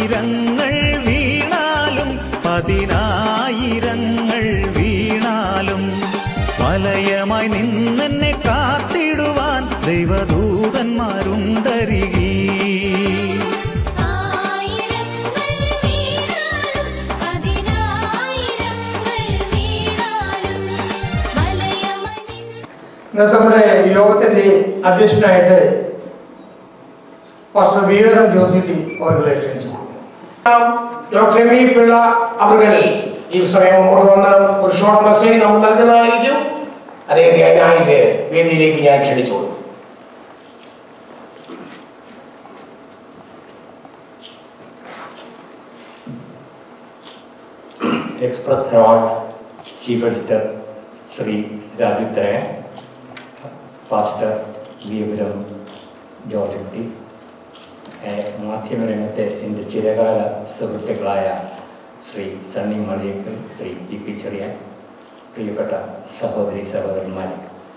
ആയിരങ്ങൾ വീണാലും പതിനായിരങ്ങൾ വീണാലും വലയമായി നിന്നെന്നെ കാത്തിടുവാൻ ദൈവദൂതന്മാരുണ്ടരികി ആയിരങ്ങൾ വീണാലും പതിനായിരങ്ങൾ വീണാലും വലയമായി നിൻ ഇന്നത്തെ നമ്മുടെ യോഗത്തിന്റെ അധ്യക്ഷനായിട്ട് പാസ്റ്റർ വീരം ജോർജിറ്റി അവരുടെ ക്ഷണിച്ചു ഡോക്ടർ എം ഇ പിള്ള അവർ ഈ സമയം മുമ്പോട്ട് വന്ന് ഒരു ഷോർട്ട് മെസ്സേജ് നമുക്ക് നൽകുന്നതായിരിക്കും അദ്ദേഹത്തെ അതിനായിട്ട് വേദിയിലേക്ക് ഞാൻ ക്ഷണിച്ചോളൂ Express Herald chief editor Shri Raju Tharayan pastor Viyapuram George Kutty ഏഹ് മാധ്യമരംഗത്തെ എൻ്റെ ചിരകാല സുഹൃത്തുക്കളായ ശ്രീ സണ്ണി മളിയക്കൽ ശ്രീ പി പി ചെറിയാൻ പ്രിയപ്പെട്ട സഹോദരി സഹോദരന്മാരെ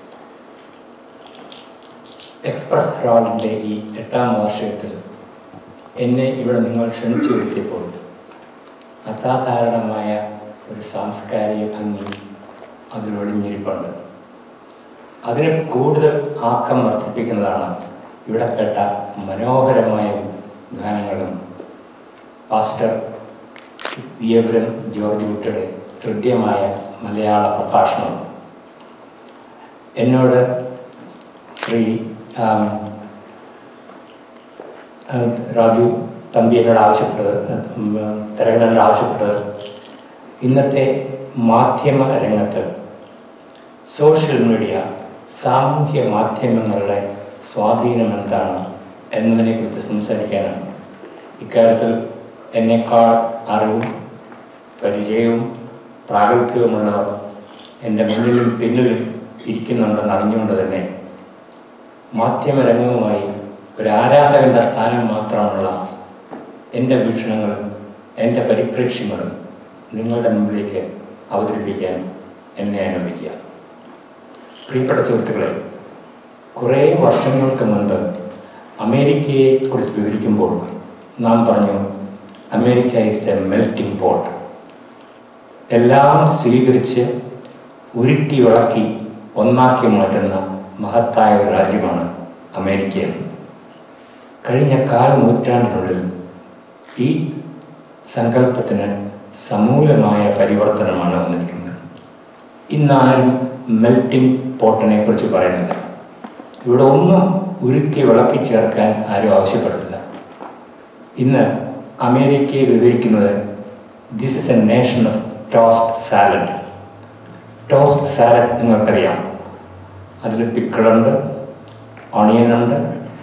എക്സ്പ്രസ് ഹെറാൾഡിൻ്റെ ഈ എട്ടാം വാർഷികത്തിൽ എന്നെ ഇവിടെ നിങ്ങൾ ക്ഷണിച്ചു വരുത്തിയപ്പോൾ അസാധാരണമായ ഒരു സാംസ്കാരിക ഭംഗി അതിലൊളിഞ്ഞിരിപ്പുണ്ട് അതിന് കൂടുതൽ ആക്കം വർദ്ധിപ്പിക്കുന്നതാണ് ഇവിടെ കേട്ട മനോഹരമായ ഗാനങ്ങളും പാസ്റ്റർ വിയപുരം ജോർജ് കുട്ടിയുടെ ഹൃദ്യമായ മലയാള പ്രഭാഷണവും എന്നോട് ശ്രീ ആം, ആ, രാജു തമ്പി എന്നോട് ആവശ്യപ്പെട്ടത് തിരകനോട് ആവശ്യപ്പെട്ടത് ഇന്നത്തെ മാധ്യമ രംഗത്ത് സോഷ്യൽ മീഡിയ സാമൂഹ്യ മാധ്യമങ്ങളുടെ സ്വാധീനം എന്താണ് എന്നതിനെക്കുറിച്ച് സംസാരിക്കാനാണ് ഇക്കാര്യത്തിൽ എന്നേക്കാൾ അറിവും പരിചയവും പ്രാഗൽഭ്യവുമുള്ളവർ എൻ്റെ മുന്നിലും പിന്നിലും ഇരിക്കുന്നുണ്ടെന്ന് അറിഞ്ഞുകൊണ്ട് തന്നെ മാധ്യമരംഗവുമായി ഒരു ആരാധകന്റെ സ്ഥാനം മാത്രമുള്ള എൻ്റെ വീക്ഷണങ്ങളും എൻ്റെ പരിപ്രേക്ഷ്യങ്ങളും നിങ്ങളുടെ മുമ്പിലേക്ക് അവതരിപ്പിക്കാൻ എന്നെ അനുവദിക്കുക പ്രിയപ്പെട്ട സുഹൃത്തുക്കളെ കുറേ വർഷങ്ങൾക്ക് മുൻപ് അമേരിക്കയെക്കുറിച്ച് വിവരിക്കുമ്പോൾ നാം പറഞ്ഞു America is a melting pot എല്ലാം സ്വീകരിച്ച് ഉരുക്കി വിളക്കി ഒന്നാക്കി മാറ്റുന്ന മഹത്തായ ഒരു രാജ്യമാണ് അമേരിക്കയെന്ന് കഴിഞ്ഞ കാൽ നൂറ്റാണ്ടിനുള്ളിൽ ഈ സങ്കല്പത്തിന് സമൂലമായ പരിവർത്തനമാണ് വന്നിരിക്കുന്നത് ഇന്നാരും മെൽറ്റിംഗ് പോട്ടിനെ കുറിച്ച് പറയുന്നില്ല ഇവിടെ ഒന്നും ഉരുക്കി വിളക്കി ചേർക്കാൻ ആരും ആവശ്യപ്പെടുന്നില്ല ഇന്ന് അമേരിക്കയെ വിവരിക്കുന്നത് this is a nation of tossed salad tossed salad നിങ്ങൾക്കറിയാം അതിൽ പിക്കിളുണ്ട് ഓണിയൻ ഉണ്ട്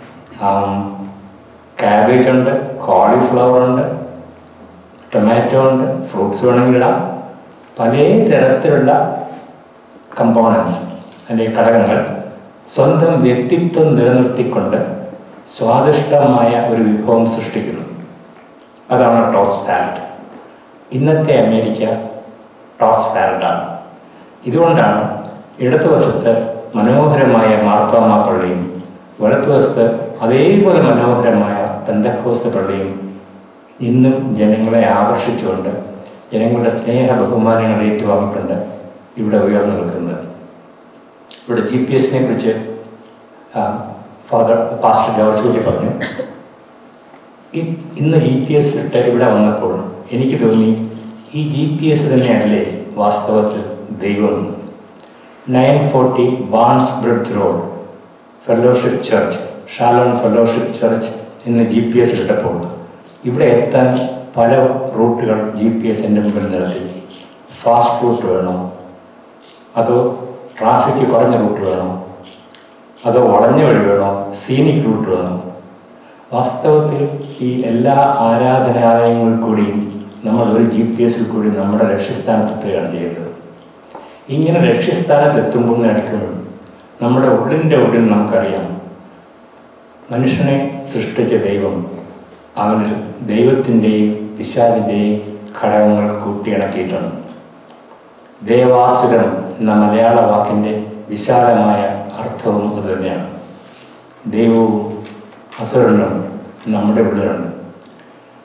കാബേജ് ഉണ്ട് കോളിഫ്ലവർ ഉണ്ട് ടൊമാറ്റോ ഉണ്ട് ഫ്രൂട്ട്സ് വേണമെങ്കിൽ ഇടാം പല തരത്തിലുള്ള കമ്പോണൻസ് അല്ലെങ്കിൽ ഘടകങ്ങൾ സ്വന്തം വ്യക്തിത്വം നിലനിർത്തിക്കൊണ്ട് സ്വാദിഷ്ടമായ ഒരു വിഭവം സൃഷ്ടിക്കുന്നു അതാണ് ടോസ് സാലഡ് ഇന്നത്തെ അമേരിക്ക ടോസ് സാലഡാണ് ഇതുകൊണ്ടാണ് ഇടതുവശത്ത് മനോഹരമായ മാർത്തോമ പള്ളിയും വലത്തുവശത്ത് അതേപോലെ മനോഹരമായ പെന്തക്കോസ്ത് പള്ളിയും ഇന്നും ജനങ്ങളെ ആകർഷിച്ചുകൊണ്ട് ജനങ്ങളുടെ സ്നേഹ ബഹുമാനങ്ങൾ ഏറ്റുവാങ്ങിക്കൊണ്ട് ഇവിടെ ഉയർന്നു നിൽക്കുന്നത് ഇവിടെ ജി പി എസിനെ കുറിച്ച് ഫാദർ പാസ്റ്റർ ജോർജ് കൂടി പറഞ്ഞു ഇ- ഇന്ന് ജി പി എസ് ഇട്ട് ഇവിടെ വന്നപ്പോൾ എനിക്ക് തോന്നി ഈ ജി പി എസ് തന്നെയല്ലേ വാസ്തവത്തിൽ ദൈവം nine forty Barnes Bridge Road Fellowship Church Shalom Fellowship Church ഇന്ന് ജി പി എസ് ഇട്ടപ്പോൾ ഇവിടെ എത്താൻ പല റൂട്ടുകൾ ജി പി എസ് എൻ്റെ മുമ്പിൽ നിർത്തി ഫാസ്റ്റ് റൂട്ട് വേണോ അതോ ട്രാഫിക് കുറഞ്ഞ റൂട്ട് വേണോ അതോ വളഞ്ഞ വഴി വേണോ സീനിക് റൂട്ട് വേണോ വാസ്തവത്തിൽ ഈ എല്ലാ ആരാധനാലയങ്ങളിൽ കൂടിയും നമ്മൾ ഒരു ജി പി എസിൽ കൂടി നമ്മുടെ ലക്ഷ്യസ്ഥാനത്തെത്തുകയാണ് ചെയ്യുന്നത് ഇങ്ങനെ ലക്ഷ്യസ്ഥാനത്തെത്തുമ്പോൾ നടക്കുമ്പോൾ നമ്മുടെ ഉള്ളിൻ്റെ ഉള്ളിൽ നമുക്കറിയാം മനുഷ്യനെ സൃഷ്ടിച്ച ദൈവം അവനിൽ ദൈവത്തിൻ്റെയും പിശാചിൻ്റെയും ഘടകങ്ങൾ കൂട്ടിയിണക്കിയിട്ടുണ്ട് ദേവാസുരം എന്ന മലയാള വാക്കിൻ്റെ വിശാലമായ അർത്ഥവും അതുതന്നെയാണ് ദൈവവും അസുരനും നമ്മുടെ ഉള്ളിലുണ്ട്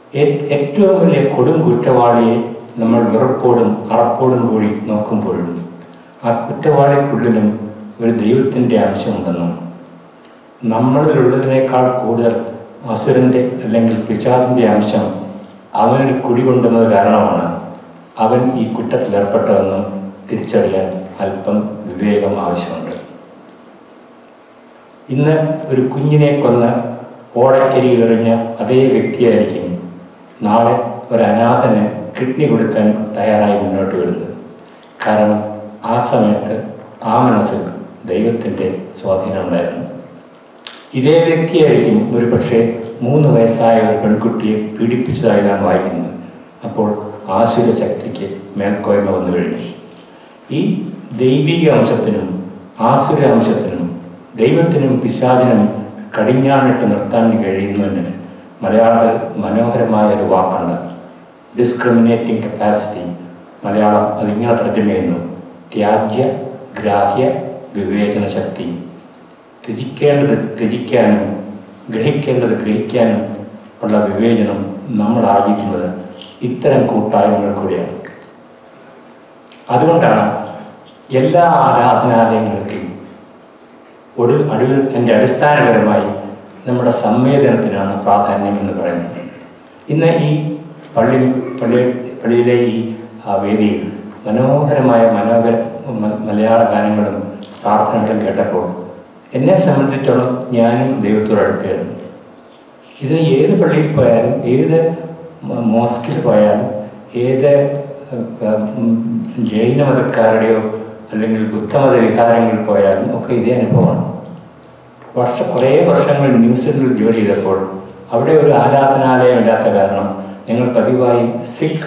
ഏ- ഏറ്റവും വലിയ കൊടും കുറ്റവാളിയെ നമ്മൾ വെറുപ്പോടും അറപ്പോടും കൂടി നോക്കുമ്പോഴും ആ കുറ്റവാളിക്കുള്ളിലും ഒരു ദൈവത്തിൻ്റെ അംശമുണ്ടെന്നും നമ്മളിലുള്ളതിനേക്കാൾ കൂടുതൽ അസുരൻ്റെ അല്ലെങ്കിൽ പിശാദിൻ്റെ അംശം അവനിൽ കുടികൊണ്ടുന്നത് കാരണമാണ് അവൻ ഈ കുറ്റത്തിൽ ഏർപ്പെട്ടതെന്നും തിരിച്ചറിയാൻ അല്പം വിവേകം ആവശ്യമുണ്ട് ഇന്ന് ഒരു കുഞ്ഞിനെ കൊന്ന് ഓടക്കരിയിലെറിഞ്ഞ അതേ വ്യക്തിയായിരിക്കും നാളെ ഒരു അനാഥന് കിഡ്നി കൊടുക്കാൻ തയ്യാറായി മുന്നോട്ട് വരുന്നത് കാരണം ആ സമയത്ത് ആ മനസ്സിൽ ദൈവത്തിൻ്റെ സ്വാധീനം ഉണ്ടായിരുന്നു ഇതേ വ്യക്തിയായിരിക്കും ഒരു പക്ഷേ മൂന്ന് വയസ്സായ ഒരു പെൺകുട്ടിയെ പീഡിപ്പിച്ചതായി നാം വായിക്കുന്നത് അപ്പോൾ ആസുര ശക്തിക്ക് മേൽക്കോയ്മ വന്നു കഴിഞ്ഞു ഈ ദൈവിക അംശത്തിനും ആസുര അംശത്തിനും ദൈവത്തിനും പിശാചിനും കടിഞ്ഞാണിട്ട് നിർത്താൻ കഴിയുന്നതിന് മലയാളത്തിൽ മനോഹരമായ ഒരു വാക്കുണ്ട് ഡിസ്ക്രിമിനേറ്റിംഗ് കപ്പാസിറ്റി മലയാളം അതിങ്ങനെ തർജ്ജമ ചെയ്യുന്നു ത്യാജ്യ ഗ്രാഹ്യ വിവേചന ശക്തി ത്യജിക്കേണ്ടത് ത്യജിക്കാനും ഗ്രഹിക്കേണ്ടത് ഗ്രഹിക്കാനും ഉള്ള വിവേചനം നമ്മൾ ആർജിക്കുന്നത് ഇത്തരം കൂട്ടായ്മകൾ കൂടിയാണ് അതുകൊണ്ടാണ് എല്ലാ ആരാധനാലയങ്ങൾക്കും ഒടു അടുവിൽ എൻ്റെ അടിസ്ഥാനപരമായി നമ്മുടെ സംവേദനത്തിനാണ് പ്രാധാന്യം എന്ന് പറയുന്നത് ഇന്ന് ഈ പള്ളി പള്ളി പള്ളിയിലെ ഈ ആ, വേദിയിൽ മനോഹരമായ മനോഹര മ- മലയാള ഗാനങ്ങളും പ്രാർത്ഥനകളും കേട്ടപ്പോൾ എന്നെ സംബന്ധിച്ചിടത്തോളം ഞാനും ദൈവത്തോട് അടുക്കുകയായിരുന്നു ഇതിന് ഏത് പള്ളിയിൽ പോയാലും ഏത് മ- മോസ്കിൽ പോയാലും ഏത് ഏഹ്, ഉം, ജൈന മതക്കാരുടെയോ അല്ലെങ്കിൽ ബുദ്ധമത വിഹാരങ്ങളിൽ പോയാലും ഒക്കെ ഇതേ അനുഭവമാണ് വർഷ കുറേ വർഷങ്ങൾ ന്യൂസിലൻഡിൽ ജോലി ചെയ്തപ്പോൾ അവിടെ ഒരു ആരാധനാലയം ഇല്ലാത്ത കാരണം ഞങ്ങൾ പതിവായി സിഖ്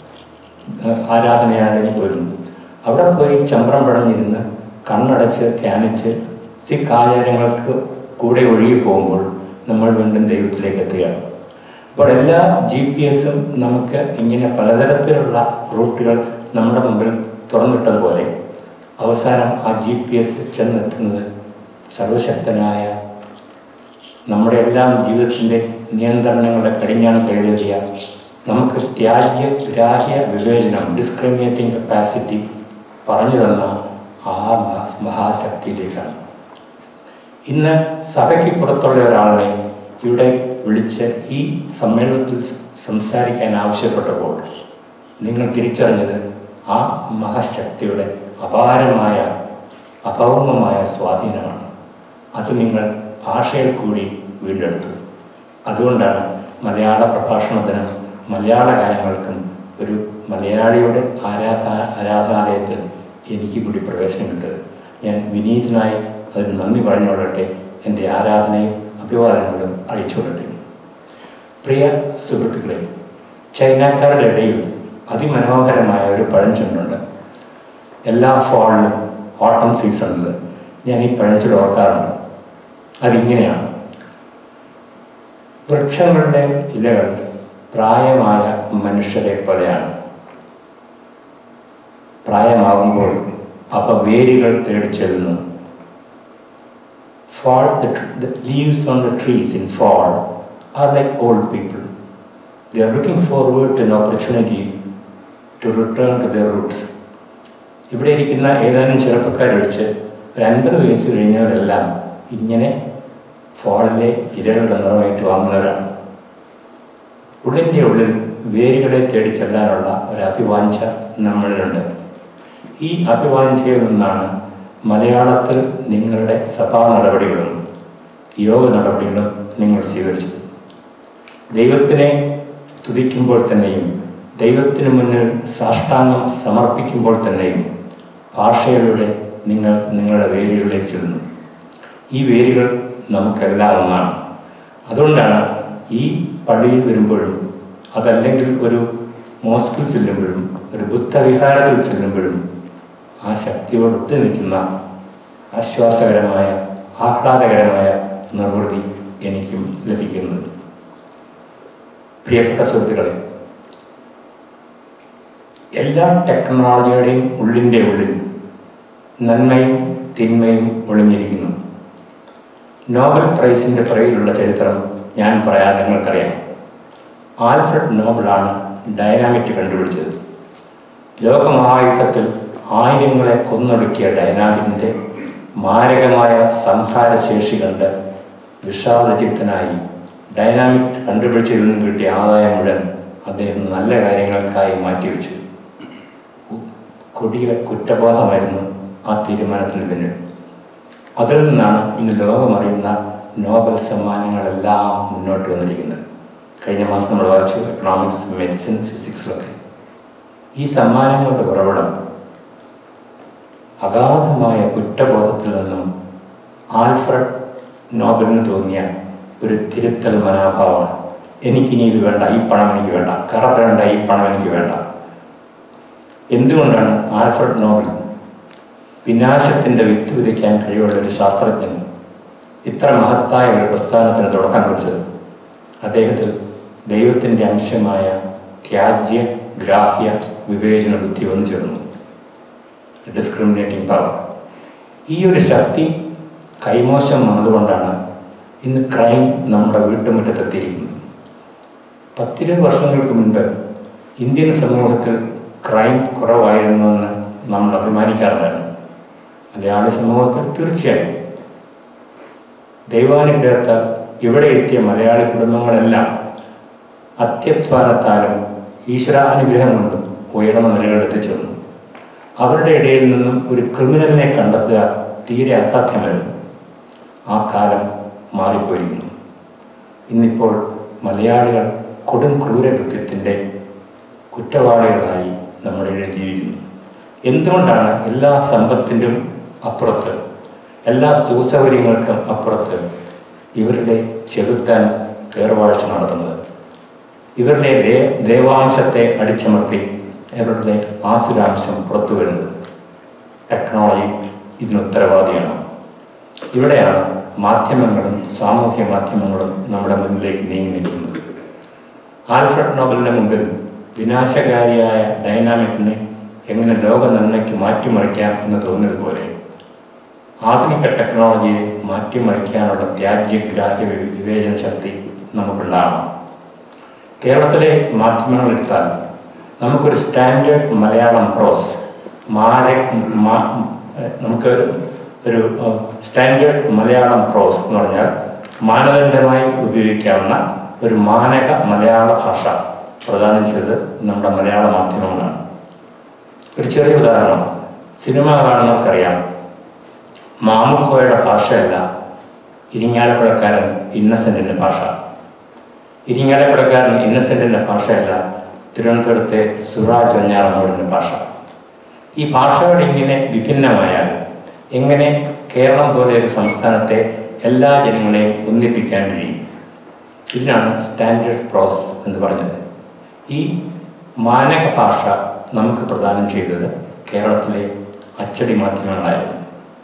ഏഹ്, ആരാധനയാലയം പോയിരുന്നു അവിടെ പോയി ചമ്പ്രം പടഞ്ഞിരുന്ന് കണ്ണടച്ച് ധ്യാനിച്ച് സിഖ് ആചാരങ്ങൾക്ക് കൂടെ ഒഴുകി പോകുമ്പോൾ നമ്മൾ വീണ്ടും ദൈവത്തിലേക്ക് എത്തുകയാണ് അപ്പോൾ എല്ലാ ജി പി എസും നമുക്ക് ഇങ്ങനെ പലതരത്തിലുള്ള റൂട്ടുകൾ നമ്മുടെ മുമ്പിൽ തുറന്നിട്ടതുപോലെ അവസാനം ആ ജി പി എസ് ചെന്നെത്തുന്നത് സർവശക്തനായ നമ്മുടെ എല്ലാം ജീവിതത്തിൻ്റെ നിയന്ത്രണങ്ങളുടെ കടിഞ്ഞാൺ കൈതേറിയ നമുക്ക് ത്യാജ്യ ഗ്രാഹ്യ വിവേചനം ഡിസ്ക്രിമിനേറ്റിംഗ് കപ്പാസിറ്റി പറഞ്ഞു തന്ന ആ മഹാ- മഹാശക്തിയിലേക്കാണ് ഇന്ന് സഭയ്ക്ക് പുറത്തുള്ള ഒരാളിനെ ഇവിടെ വിളിച്ച് ഈ സമ്മേളനത്തിൽ സ് സംസാരിക്കാൻ ആവശ്യപ്പെട്ടപ്പോൾ നിങ്ങൾ തിരിച്ചറിഞ്ഞത് ആ മഹാശക്തിയുടെ അപാരമായ അഭൗമമായ സ്വാധീനമാണ് അത് നിങ്ങൾ ഭാഷയിൽ കൂടി വീണ്ടെടുത്തു അതുകൊണ്ടാണ് മലയാള പ്രഭാഷണത്തിനും മലയാള ഗാനങ്ങൾക്കും ഒരു മലയാളിയുടെ ആരാധന ആരാധനാലയത്തിൽ എനിക്ക് കൂടി പ്രവേശനം കിട്ടത് ഞാൻ വിനീതനായി അതിന് നന്ദി പറഞ്ഞുകൊള്ളട്ടെ എൻ്റെ ആരാധനയും അഭിവാദനങ്ങളും അറിയിച്ചുകൊള്ളട്ടെ പ്രിയ സുഹൃത്തുക്കളെ ചൈനക്കാരുടെ ഇടയിൽ അതിമനോഹരമായ ഒരു പഴഞ്ചൊല്ലുണ്ട് എല്ലാ ഫോളിലും ഓട്ടം സീസണിൽ ഞാൻ ഈ പഴഞ്ചൊല്ല് ഓർക്കാറുണ്ട് അതിങ്ങനെയാണ് വൃക്ഷങ്ങളുടെ ഇലകൾ പ്രായമായ മനുഷ്യരെ പോലെയാണ് പ്രായമാകുമ്പോൾ അവ വേരുകൾ തേടി ചെല്ലുന്നു fall the, tr- the leaves on the trees in fall are like old people they are looking forward to an opportunity to return to their roots ഇവിടെ ഇരിക്കുന്ന ഏതാനും ചെറുപ്പക്കാരൊഴിച്ച് ഒരു അൻപത് വയസ്സ് കഴിഞ്ഞവരെല്ലാം ഇങ്ങനെ ഫോളിലെ ഇരകളുടെ നിറമേറ്റ് വാങ്ങുന്നവരാണ് ഉള്ളിൻ്റെ ഉള്ളിൽ വേരുകളെ തേടി ചെല്ലാനുള്ള ഒരു അഭിവാഞ്ച നമ്മളിലുണ്ട് ഈ അഭിവാഞ്ചയിൽ നിന്നാണ് മലയാളത്തിൽ നിങ്ങളുടെ സഭാ നടപടികളും യോഗ നടപടികളും നിങ്ങൾ സ്വീകരിച്ചത് ദൈവത്തിനെ സ്തുതിക്കുമ്പോൾ തന്നെയും ദൈവത്തിന് മുന്നിൽ സാഷ്ടാംഗം സമർപ്പിക്കുമ്പോൾ തന്നെയും ഭാഷയിലൂടെ നിങ്ങൾ നിങ്ങളുടെ വേരുകളിലേക്ക് ചെല്ലുന്നു ഈ വേരുകൾ നമുക്കെല്ലാം ഒന്നാണ് അതുകൊണ്ടാണ് ഈ പള്ളിയിൽ വരുമ്പോഴും അതല്ലെങ്കിൽ ഒരു മോസ്കിൽ ചെല്ലുമ്പോഴും ഒരു ബുദ്ധവിഹാരത്തിൽ ചെല്ലുമ്പോഴും ആ ശക്തിയോടൊത്ത് നിൽക്കുന്ന ആശ്വാസകരമായ ആഹ്ലാദകരമായ നിർവൃതി എനിക്കും ലഭിക്കുന്നത് പ്രിയപ്പെട്ട സുഹൃത്തുക്കളെ എല്ലാ ടെക്നോളജിയുടെയും ഉള്ളിൻ്റെ ഉള്ളിൽ നന്മയും തിന്മയും ഒളിഞ്ഞിരിക്കുന്നു നോബൽ പ്രൈസിൻ്റെ പുറകിലുള്ള ചരിത്രം ഞാൻ പറയാൻ നിങ്ങൾക്കറിയാം ആൽഫ്രഡ് നോബിളാണ് ഡൈനാമിറ്റ് കണ്ടുപിടിച്ചത് ലോകമഹായുദ്ധത്തിൽ ആയിരങ്ങളെ കൊന്നൊടുക്കിയ ഡൈനാമിറ്റിൻ്റെ മാരകമായ സംഹാരശേഷി കണ്ട് വിഷാദചിത്തനായി ഡൈനാമിറ്റ് കണ്ടുപിടിച്ചതിൽ നിന്നും കിട്ടിയ ആദായം മുഴുവൻ അദ്ദേഹം നല്ല കാര്യങ്ങൾക്കായി മാറ്റിവെച്ചു ഉ- കൊടിയ കുറ്റബോധമായിരുന്നു ആ തീരുമാനത്തിന് പിന്നിൽ അതിൽ നിന്നാണ് ഇന്ന് ലോകമറിയുന്ന നോബൽ സമ്മാനങ്ങളെല്ലാം മുന്നോട്ട് വന്നിരിക്കുന്നത് കഴിഞ്ഞ മാസം നമ്മൾ വായിച്ചു എക്കണോമിക്സ് മെഡിസിൻ ഫിസിക്സിലൊക്കെ ഈ സമ്മാനങ്ങളുടെ ഉറവിടം അഗാധമായ കുറ്റബോധത്തിൽ നിന്നും ആൽഫ്രഡ് നോബലിന് തോന്നിയ ഒരു തിരുത്തൽ മനോഭാവമാണ് എനിക്കിനി ഇത് വേണ്ട ഈ പണം എനിക്ക് വേണ്ട കറ വേണ്ട ഈ പണം എനിക്ക് വേണ്ട എന്തുകൊണ്ടാണ് ആൽഫ്രഡ് നോബൽ വിനാശത്തിൻ്റെ വിത്ത് വിതയ്ക്കാൻ കഴിവുള്ള ഒരു ശാസ്ത്രജ്ഞൻ ഇത്ര മഹത്തായ ഒരു പ്രസ്ഥാനത്തിന് തുടക്കം കുറിച്ചത് അദ്ദേഹത്തിൽ ദൈവത്തിൻ്റെ അംശമായ ത്യാജ്യ ഗ്രാഹ്യ വിവേചന ബുദ്ധി വന്നു ചേർന്നു ഡിസ്ക്രിമിനേറ്റിംഗ് പവർ ഈ ഒരു ശക്തി കൈമോശം വന്നതുകൊണ്ടാണ് ഇന്ന് ക്രൈം നമ്മുടെ വീട്ടുമുറ്റത്തെത്തിയിരിക്കുന്നത് പത്തിരുപത് വർഷങ്ങൾക്ക് മുൻപ് ഇന്ത്യൻ സമൂഹത്തിൽ ക്രൈം കുറവായിരുന്നുവെന്ന് നമ്മൾ അഭിമാനിക്കാറുണ്ടായിരുന്നു മലയാളി സമൂഹത്തിൽ തീർച്ചയായും ദൈവാനുഗ്രഹത്താൽ ഇവിടെ എത്തിയ മലയാളി കുടുംബങ്ങളെല്ലാം അത്യധ്വാനത്താലും ഈശ്വരാനുഗ്രഹം കൊണ്ടും ഉയർന്ന നിലകളിൽ എത്തിച്ചേർന്നു അവരുടെ ഇടയിൽ നിന്നും ഒരു ക്രിമിനലിനെ കണ്ടെത്തുക തീരെ അസാധ്യമായിരുന്നു ആ കാലം മാറിപ്പോയിരിക്കുന്നു ഇന്നിപ്പോൾ മലയാളികൾ കൊടും ക്രൂരകൃത്യത്തിൻ്റെ കുറ്റവാളികളായി നമ്മുടെ ഇടയിൽ ജീവിക്കുന്നു എന്തുകൊണ്ടാണ് എല്ലാ സമ്പത്തിൻ്റെയും അപ്പുറത്ത് എല്ലാ സുഖസൗകര്യങ്ങൾക്കും അപ്പുറത്ത് ഇവരുടെ ചെറുത്താൻ വേർവാഴ്ച നടത്തുന്നത് ഇവരുടെ ദേ ദേവാംശത്തെ അടിച്ചമർത്തി ഇവരുടെ ആസുരാംശം പുറത്തു വരുന്നത് ടെക്നോളജി ഇതിന് ഉത്തരവാദിയാണ് ഇവിടെയാണ് മാധ്യമങ്ങളും സാമൂഹ്യ മാധ്യമങ്ങളും നമ്മുടെ മുന്നിലേക്ക് നീങ്ങി നിൽക്കുന്നത് ആൽഫ്രഡ് നോബലിൻ്റെ മുമ്പിൽ വിനാശകാരിയായ ഡൈനാമിക്കിനെ എങ്ങനെ ലോക നന്മയ്ക്ക് മാറ്റിമറിക്കാം എന്ന് തോന്നിയതുപോലെ ആധുനിക ടെക്നോളജിയെ മാറ്റിമറിക്കാനുള്ള ത്യാജ്യഗ്രാഹ്യ വി- വിവേചന ശക്തി നമുക്കുണ്ടാകണം കേരളത്തിലെ മാധ്യമങ്ങൾ എടുത്താൽ നമുക്കൊരു സ്റ്റാൻഡേർഡ് മലയാളം പ്രോസ് മാര മാ- ഏഹ് നമുക്കൊരു ഒരു ഏഹ്, സ്റ്റാൻഡേർഡ് മലയാളം പ്രോസ് എന്ന് പറഞ്ഞാൽ മാനദണ്ഡമായി ഉപയോഗിക്കാവുന്ന ഒരു മാനക മലയാള ഭാഷ പ്രദാനം ചെയ്തത് നമ്മുടെ മലയാള മാധ്യമങ്ങളാണ് ഒരു ചെറിയ ഉദാഹരണം സിനിമ കാണുന്നവർക്കറിയാം മാമുക്കോയുടെ ഭാഷയല്ല ഇരിങ്ങാലക്കുടക്കാരൻ ഇന്നസെൻറ്റിൻ്റെ ഭാഷ ഇരിങ്ങാലക്കുടക്കാരൻ ഇന്നസെൻറ്റിൻ്റെ ഭാഷയല്ല തിരുവനന്തപുരത്തെ സുറാജ് വഞ്ഞാറമ്മൂടിൻ്റെ ഭാഷ ഈ ഭാഷകൾ ഇങ്ങനെ വിഭിന്നമായാൽ എങ്ങനെ കേരളം പോലെ ഒരു സംസ്ഥാനത്തെ എല്ലാ ജനങ്ങളെയും ഒന്നിപ്പിക്കാൻ കഴിയും ഇതിനാണ് സ്റ്റാൻഡേർഡ് പ്രോസ് എന്ന് പറഞ്ഞത് ഈ മാനക ഭാഷ നമുക്ക് പ്രദാനം ചെയ്തത് കേരളത്തിലെ അച്ചടി മാധ്യമങ്ങളായിരുന്നു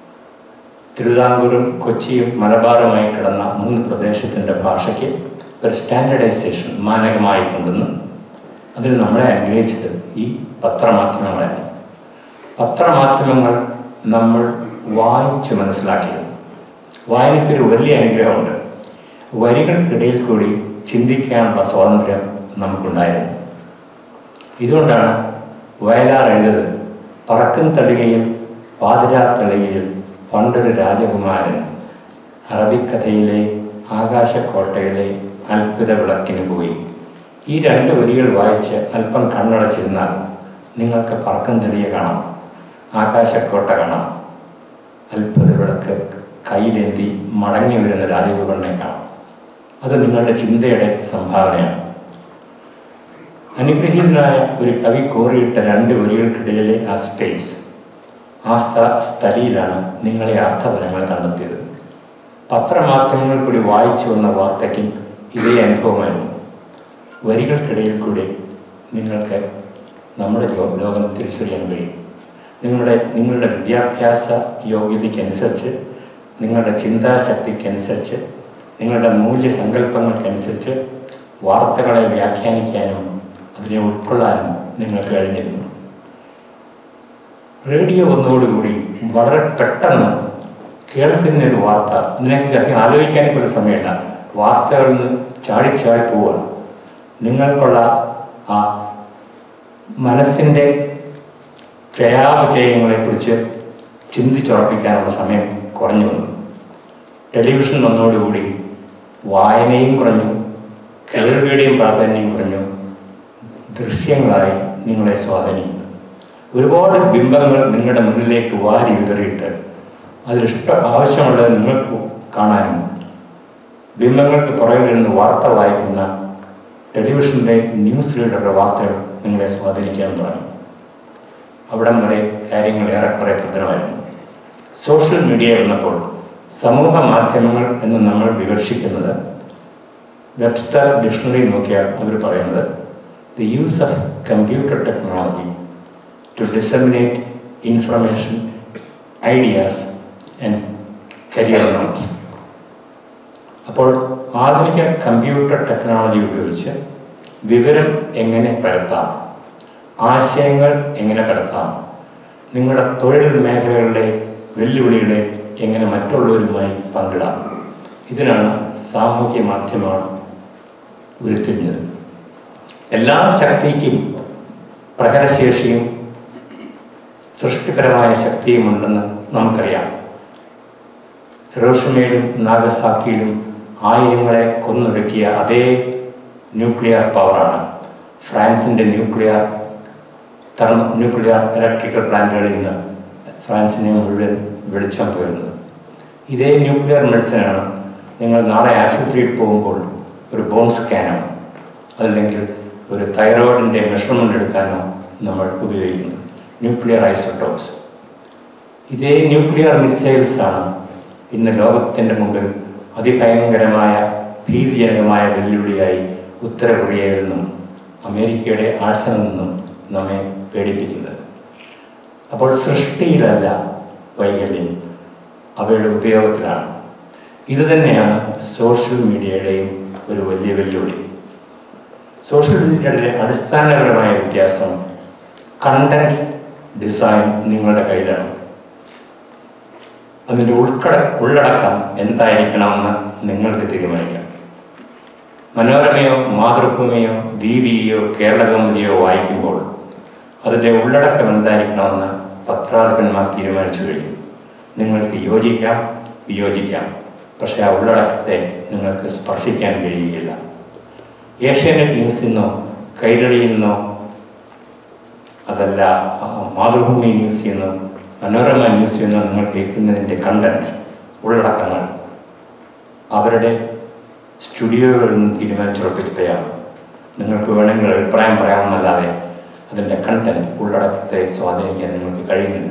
തിരുവിതാംകൂറും കൊച്ചിയും മലബാറുമായി കിടന്ന മൂന്ന് പ്രദേശത്തിൻ്റെ ഭാഷയ്ക്ക് ഒരു സ്റ്റാൻഡർഡൈസേഷൻ മാനകമായി കൊണ്ടുവന്ന് അതിൽ നമ്മളെ അനുഗ്രഹിച്ചത് ഈ പത്രമാധ്യമങ്ങളായിരുന്നു പത്രമാധ്യമങ്ങൾ നമ്മൾ വായിച്ചു മനസ്സിലാക്കിയത് വായനയ്ക്കൊരു വലിയ അനുഗ്രഹമുണ്ട് വരികൾക്കിടയിൽ കൂടി ചിന്തിക്കാനുള്ള സ്വാതന്ത്ര്യം നമുക്കുണ്ടായിരുന്നു ഇതുകൊണ്ടാണ് വയലാർ എഴുതിയത് പറക്കും തളികയിൽ പാതിരാത്തളികയിൽ പണ്ടൊരു രാജകുമാരൻ അറബിക്കഥയിലെ ആകാശക്കോട്ടയിലെ അത്ഭുത വിളക്കിന് പോയി ഈ രണ്ട് വരികൾ വായിച്ച് അല്പം കണ്ണടച്ചിരുന്നാൽ നിങ്ങൾക്ക് പറക്കും തളിക കാണാം ആകാശക്കോട്ട കാണാം അത്ഭുത വിളക്ക് കയ്യിലേന്തി മടങ്ങി വരുന്ന രാജകുമാരനെ കാണാം അത് നിങ്ങളുടെ ചിന്തയുടെ സംഭാവനയാണ് അനുഗ്രഹീതനായ ഒരു കവി കോറിയിട്ട രണ്ട് വരികൾക്കിടയിലെ ആ സ്പേസ് ആ സ്ഥ സ്ഥലിയിലാണ് നിങ്ങളെ അർത്ഥഫലങ്ങൾ കണ്ടെത്തിയത് പത്രമാധ്യമങ്ങൾ കൂടി വായിച്ചു വന്ന വാർത്തയ്ക്കും ഇതേ അനുഭവമായിരുന്നു വരികൾക്കിടയിൽ കൂടി നിങ്ങൾക്ക് നമ്മുടെ ലോ- ലോകം തിരിച്ചറിയാൻ കഴിയും നിങ്ങളുടെ നിങ്ങളുടെ വിദ്യാഭ്യാസ യോഗ്യതയ്ക്കനുസരിച്ച് നിങ്ങളുടെ ചിന്താശക്തിക്കനുസരിച്ച് നിങ്ങളുടെ മൂല്യസങ്കല്പങ്ങൾക്കനുസരിച്ച് വാർത്തകളെ വ്യാഖ്യാനിക്കാനും അതിനെ ഉൾക്കൊള്ളാനും നിങ്ങൾക്ക് കഴിഞ്ഞിരുന്നു റേഡിയോ വന്നതോടുകൂടി വളരെ പെട്ടെന്ന് കേൾക്കുന്ന ഒരു വാർത്ത ഇതിനെക്കുറിച്ച് അധികം ആലോചിക്കാൻ പോലും സമയമില്ല വാർത്തകളിൽ നിന്ന് ചാടി ചാടി പോവുകയാണ് നിങ്ങൾക്കുള്ള ആ മനസ്സിൻ്റെ ജയാപജയങ്ങളെക്കുറിച്ച് ചിന്തിച്ചുറപ്പിക്കാനുള്ള സമയം കുറഞ്ഞു വന്നു ടെലിവിഷൻ വന്നതോടുകൂടി വായനയും കുറഞ്ഞു കേൾവിയുടെയും പ്രാധാന്യം കുറഞ്ഞു ദൃശ്യങ്ങളായി നിങ്ങളെ സ്വാധീനിക്കുന്നു ഒരുപാട് ബിംബങ്ങൾ നിങ്ങളുടെ മുന്നിലേക്ക് വാരി വിതറിയിട്ട് അതിലിഷ്ട ആവശ്യമുള്ളത് നിങ്ങൾക്ക് കാണാനും ബിംബങ്ങൾക്ക് പുറകിൽ നിന്ന് വാർത്ത വായിക്കുന്ന ടെലിവിഷൻ്റെ ന്യൂസ് റീഡറുടെ വാർത്തകൾ നിങ്ങളെ സ്വാധീനിക്കാൻ തുടങ്ങി അവിടം വരെ കാര്യങ്ങൾ ഏറെക്കുറെ ഭദ്രമായിരുന്നു സോഷ്യൽ മീഡിയ വന്നപ്പോൾ സമൂഹ മാധ്യമങ്ങൾ എന്ന് നമ്മൾ വിവക്ഷിക്കുന്നത് വെബ്സ്റ്റർ ഡിക്ഷണറി നോക്കിയാൽ അവർ പറയുന്നത് the use of computer technology to disseminate information ideas and career notes അപ്പോൾ ആധുനിക കമ്പ്യൂട്ടർ ടെക്നോളജി ഉപയോഗിച്ച് വിവരം എങ്ങനെ പരത്താം ആശയങ്ങൾ എങ്ങനെ പരത്താം നിങ്ങളുടെ തൊഴിൽ മേഖലകളുടെ വെല്ലുവിളികളെ എങ്ങനെ മറ്റുള്ളവരുമായി പങ്കിടാം ഇതിനാണ് സാമൂഹ്യ മാധ്യമങ്ങൾ ഉരുത്തിരിഞ്ഞത് എല്ലാ ശക്തിക്കും പ്രഹരശേഷിയും സൃഷ്ടിപരമായ ശക്തിയുമുണ്ടെന്ന് നമുക്കറിയാം ഹിറോഷിമയിലും നാഗസാക്കിയിലും ആയിരങ്ങളെ കൊന്നൊടുക്കിയ അതേ ന്യൂക്ലിയർ പവറാണ് ഫ്രാൻസിൻ്റെ ന്യൂക്ലിയർ തെർമ ന്യൂക്ലിയർ ഇലക്ട്രിക്കൽ പ്ലാന്റുകളിൽ നിന്ന് ഫ്രാൻസിനെ മുഴുവൻ വെളിച്ചം പകരുന്നത് ഇതേ ന്യൂക്ലിയർ മെഡിസിനാണ് നിങ്ങൾ നാളെ ആശുപത്രിയിൽ പോകുമ്പോൾ ഒരു ബോൺ സ്കാനോ അല്ലെങ്കിൽ ഒരു തൈറോയിഡിൻ്റെ മെഷർമെൻ്റ് എടുക്കാനോ നമ്മൾ ഉപയോഗിക്കുന്നത് ന്യൂക്ലിയർ ഐസോട്ടോപ്സ് ഇതേ ന്യൂക്ലിയർ മിസൈൽസ് ആണ് ഇന്ന് ലോകത്തിൻ്റെ മുമ്പിൽ അതിഭയങ്കരമായ ഭീതിജനകമായ വെല്ലുവിളിയായി ഉത്തര കൊറിയയിൽ നിന്നും അമേരിക്കയുടെ ആഴ്സനിൽ നിന്നും നമ്മെ പേടിപ്പിക്കുന്നത് അപ്പോൾ സൃഷ്ടിയിലല്ല വൈകല്യം അവയുടെ ഉപയോഗത്തിലാണ് ഇത് തന്നെയാണ് സോഷ്യൽ മീഡിയയുടെയും ഒരു വലിയ വെല്ലുവിളി സോഷ്യൽ മീഡിയയുടെ അടിസ്ഥാനപരമായ വ്യത്യാസം കണ്ടന്റ് ഡിസൈൻ നിങ്ങളുടെ കയ്യിലാണ് അതിൻ്റെ ഉൾക്കട ഉള്ളടക്കം എന്തായിരിക്കണമെന്ന് നിങ്ങൾക്ക് തീരുമാനിക്കാം മനോരമയോ മാതൃഭൂമിയോ ദീപിയോ കേരളകൗമുദിയോ വായിക്കുമ്പോൾ അതിൻ്റെ ഉള്ളടക്കം എന്തായിരിക്കണമെന്ന് പത്രാധിപന്മാർ തീരുമാനിച്ചു കഴിഞ്ഞു നിങ്ങൾക്ക് യോജിക്കാം വിയോജിക്കാം പക്ഷേ ആ ഉള്ളടക്കത്തെ നിങ്ങൾക്ക് സ്പർശിക്കാൻ കഴിയുകയില്ല ഏഷ്യാനെറ്റ് ന്യൂസിൽ നിന്നോ കൈരളിയിൽ നിന്നോ അതല്ല ആ, മാതൃഭൂമി ന്യൂസിൽ നിന്നോ മനോരമ ന്യൂസിൽ നിന്നോ നിങ്ങൾ കേൾക്കുന്നതിൻ്റെ കണ്ടന്റ് ഉള്ളടക്കങ്ങൾ അവരുടെ സ്റ്റുഡിയോകളിൽ നിന്ന് തീരുമാനിച്ചുറപ്പിച്ചതാണ് നിങ്ങൾക്ക് വേണമെങ്കിൽ അഭിപ്രായം പറയാമെന്നല്ലാതെ അതിൻ്റെ കണ്ടന്റ് ഉള്ളടക്കത്തെ സ്വാധീനിക്കാൻ നിങ്ങൾക്ക് കഴിയുന്നില്ല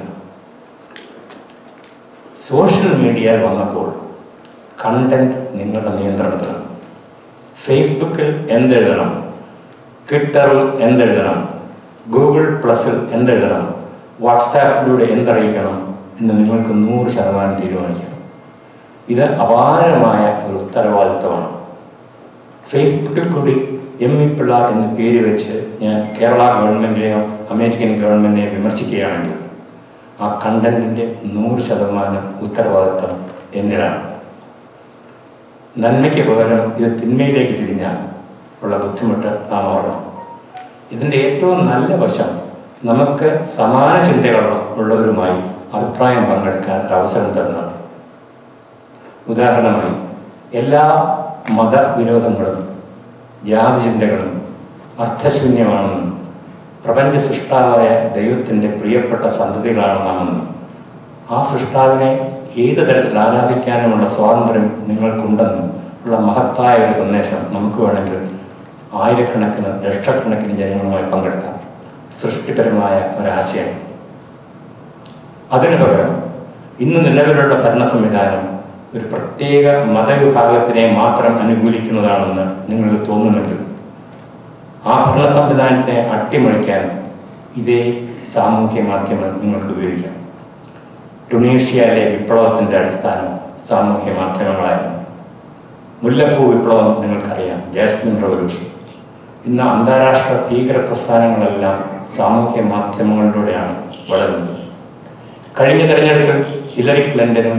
സോഷ്യൽ മീഡിയയിൽ വന്നപ്പോൾ കണ്ടന്റ് നിങ്ങളുടെ നിയന്ത്രണത്തിലാണ് ഫേസ്ബുക്കിൽ എന്തെഴുതണം ട്വിറ്ററിൽ എന്തെഴുതണം ഗൂഗിൾ പ്ലസിൽ എന്തെഴുതണം വാട്സാപ്പിലൂടെ എന്തറിയിക്കണം എന്ന് നിങ്ങൾക്ക് നൂറ് ശതമാനം തീരുമാനിക്കാം ഇത് അപാരമായ ഒരു ഉത്തരവാദിത്വമാണ് ഫേസ്ബുക്കിൽ കൂടി എം ഇ പിള്ള എന്ന് പേര് വെച്ച് ഞാൻ കേരള ഗവൺമെൻറ്റിനെയോ അമേരിക്കൻ ഗവൺമെൻറ്റിനെയോ വിമർശിക്കുകയാണെങ്കിൽ ആ കണ്ടന്റിൻ്റെ നൂറ് ശതമാനം ഉത്തരവാദിത്വം എന്നിലാണ് നന്മയ്ക്ക് പകരം ഇത് തിന്മയിലേക്ക് തിരിഞ്ഞാൽ ഉള്ള ബുദ്ധിമുട്ട് നാം ഓർക്കണം ഇതിൻ്റെ ഏറ്റവും നല്ല വശം നമുക്ക് സമാന ചിന്തകൾ ഉള്ളവരുമായി അഭിപ്രായം പങ്കെടുക്കാൻ ഒരു അവസരം തരുന്നതാണ് ഉദാഹരണമായി എല്ലാ മതവിരോധങ്ങളും ജാതി ചിന്തകളും അർത്ഥശൂന്യമാണെന്നും പ്രപഞ്ച സൃഷ്ടാവായ ദൈവത്തിൻ്റെ പ്രിയപ്പെട്ട സന്തതികളാണ് നാമെന്നും ആ സൃഷ്ടാവിനെ ഏത് തരത്തിൽ ആരാധിക്കാനുമുള്ള സ്വാതന്ത്ര്യം നിങ്ങൾക്കുണ്ടെന്നും ഉള്ള മഹത്തായ ഒരു സന്ദേശം നമുക്ക് വേണമെങ്കിൽ ആയിരക്കണക്കിന് ലക്ഷക്കണക്കിന് ജനങ്ങളുമായി പങ്കെടുക്കാം സൃഷ്ടിപരമായ ഒരാശയം അതിനു പകരം ഇന്ന് നിലവിലുള്ള ഭരണ സംവിധാനം ഒരു പ്രത്യേക മതവിഭാഗത്തിനെ മാത്രം അനുകൂലിക്കുന്നതാണെന്ന് നിങ്ങൾക്ക് തോന്നുമെങ്കിൽ ആ ഭരണ സംവിധാനത്തെ അട്ടിമറിക്കാൻ ഇതേ സാമൂഹ്യ മാധ്യമങ്ങൾ നിങ്ങൾക്ക് ഉപയോഗിക്കാം ടുണീഷ്യയിലെ വിപ്ലവത്തിൻ്റെ അടിസ്ഥാനം സാമൂഹ്യ മാധ്യമങ്ങളായിരുന്നു മുല്ലപ്പൂ വിപ്ലവം നിങ്ങൾക്കറിയാം ജാസ്മിൻ റവല്യൂഷൻ ഇന്ന് അന്താരാഷ്ട്ര ഭീകര പ്രസ്ഥാനങ്ങളെല്ലാം സാമൂഹ്യ മാധ്യമങ്ങളിലൂടെയാണ് വളരുന്നത് കഴിഞ്ഞ തെരഞ്ഞെടുപ്പിൽ ഹിലറി ക്ലിൻ്റനും